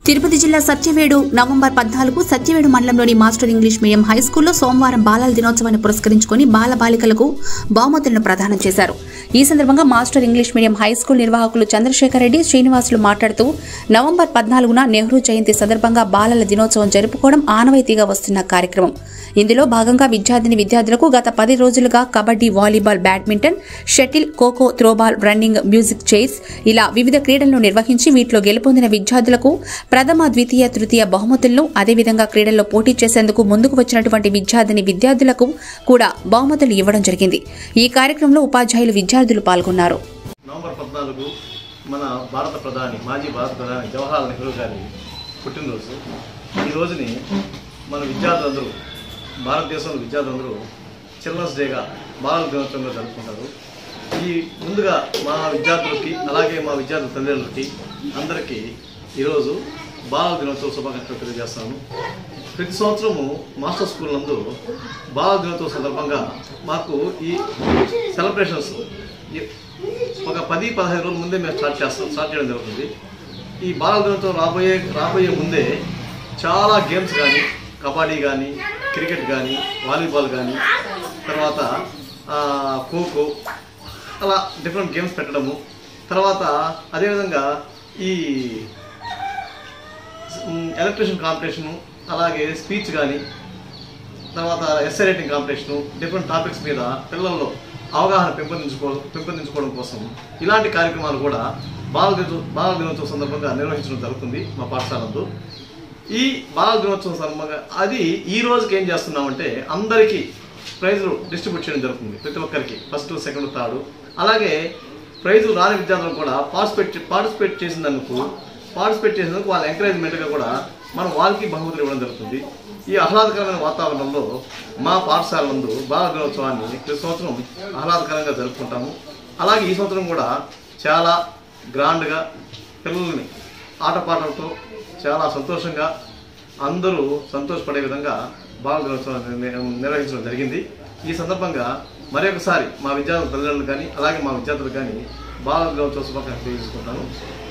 తిరుపతి జిల్లా సత్యవేడు నవంబర్ పద్నాలుగు సత్యవేడు మండలంలోని మాస్టర్ ఇంగ్లీష్ మీడియం హై స్కూల్లో సోమవారం బాలల దినోత్సవాన్ని పురస్కరించుకుని బాల బాలికలకు బహుమతులను ప్రదానం చేశారు ఈ సందర్భంగా master English medium high school నిర్వాహకులు చంద్రశేఖర్ రెడ్డి శ్రీనివాసులు మాట్లాడుతూ నవంబర్ పద్నాలుగున నెహ్రూ జయంతి సందర్భంగా బాలల దినోత్సవం జరుపుకోవడం ఆనవాయితీగా వస్తున్న కార్యక్రమం ఇందులో భాగంగా విద్యార్థిని విద్యార్థులకు గత పది రోజులుగా kabaddi volleyball badminton shuttle kho kho throwball running music chairs ఇలా వివిధ క్రీడలను నిర్వహించి వీటిలో గెలుపొందిన విద్యార్థులకు ప్రథమ ద్వితీయ తృతీయ బహుమతులను అదేవిధంగా క్రీడల్లో పోటీ చేసేందుకు ముందుకు వచ్చినటువంటి విద్యార్థిని విద్యార్థులకు కూడా బహుమతులు ఇవ్వడం జరిగింది ఈ కార్యక్రమంలో ఉపాధ్యాయులు విద్యార్థులు పాల్గొన్నారు నవంబర్ పద్నాలుగు మన భారత ప్రధాని మాజీ భారత ప్రధాని జవహర్లాల్ నెహ్రూ గారి పుట్టినరోజు ఈ రోజుని మన విద్యార్థులందరూ భారతదేశంలో విద్యార్థులందరూ చిల్డ్రన్స్ డేగా బాలల దినోత్సవంగా జరుపుకుంటారు ఈ ముందుగా మా విద్యార్థులకి అలాగే మా విద్యార్థుల తల్లిదండ్రులకి అందరికీ ఈరోజు బాలల దినోత్సవ శుభాకాంక్షలు తెలియజేస్తాను ప్రతి సంవత్సరము మాస్టర్ స్కూల్ నందు బాలల దినోత్సవం సందర్భంగా మాకు ఈ సెలబ్రేషన్స్ ఈ- ఒక పది పదహైదు రోజుల ముందే మేము స్టార్ట్ చేస్తాం స్టార్ట్ చేయడం జరుగుతుంది ఈ బాలల దినోత్సవం రాబోయే రాబోయే ముందే చాలా గేమ్స్ కానీ కబడ్డీ కానీ క్రికెట్ కానీ వాలీబాల్ కానీ తర్వాత ఆ, ఖోఖో అలా డిఫరెంట్ గేమ్స్ పెట్టడము తర్వాత అదేవిధంగా ఈ ఎలక్ట్రిషన్ కాంపిటీషను అలాగే స్పీచ్ కానీ తర్వాత essay writing competition different topics మీద పిల్లల్లో అవగాహన పెంపొందించుకో పెంపొందించుకోవడం కోసం ఇలాంటి కార్యక్రమాలు కూడా బాల దినోత్సవం బాల దినోత్సవం సందర్భంగా నిర్వహించడం జరుగుతుంది మా పాఠశాలంలో ఈ బాల దినోత్సవం సందర్భంగా అది ఈ రోజుకి ఏం చేస్తున్నామంటే అందరికీ ప్రైజులు డిస్ట్రిబ్యూట్ చేయడం జరుగుతుంది ప్రతి ఒక్కరికి ఫస్ట్ సెకండ్ థర్డ్ అలాగే ప్రైజులు రాని విద్యార్థులకు కూడా పార్టిసిపేట్ పార్టిసిపేట్ చేసినందుకు పార్టిసిపేట్ చేసినందుకు వాళ్ళ ఎంకరేజ్మెంట్గా కూడా మనం వాళ్ళకి బహుమతులు ఇవ్వడం జరుగుతుంది ఈ ఆహ్లాదకరమైన వాతావరణంలో మా పాఠశాల నందు బాల దినోత్సవాన్ని ప్రతి సంవత్సరం ఆహ్లాదకరంగా జరుపుకుంటాము అలాగే ఈ సంవత్సరం కూడా చాలా గ్రాండ్గా పిల్లల్ని ఆటపాటలతో చాలా సంతోషంగా అందరూ సంతోషపడే విధంగా బాల దినోత్సవాన్ని నిర్- నిర్వహించడం జరిగింది ఈ సందర్భంగా మరొకసారి మా విద్యార్థుల తల్లిదండ్రులు కానీ అలాగే మా విద్యార్థులు కానీ బాల దినోత్సవ శుభాకాంక్షలు తెలియజేసుకుంటాను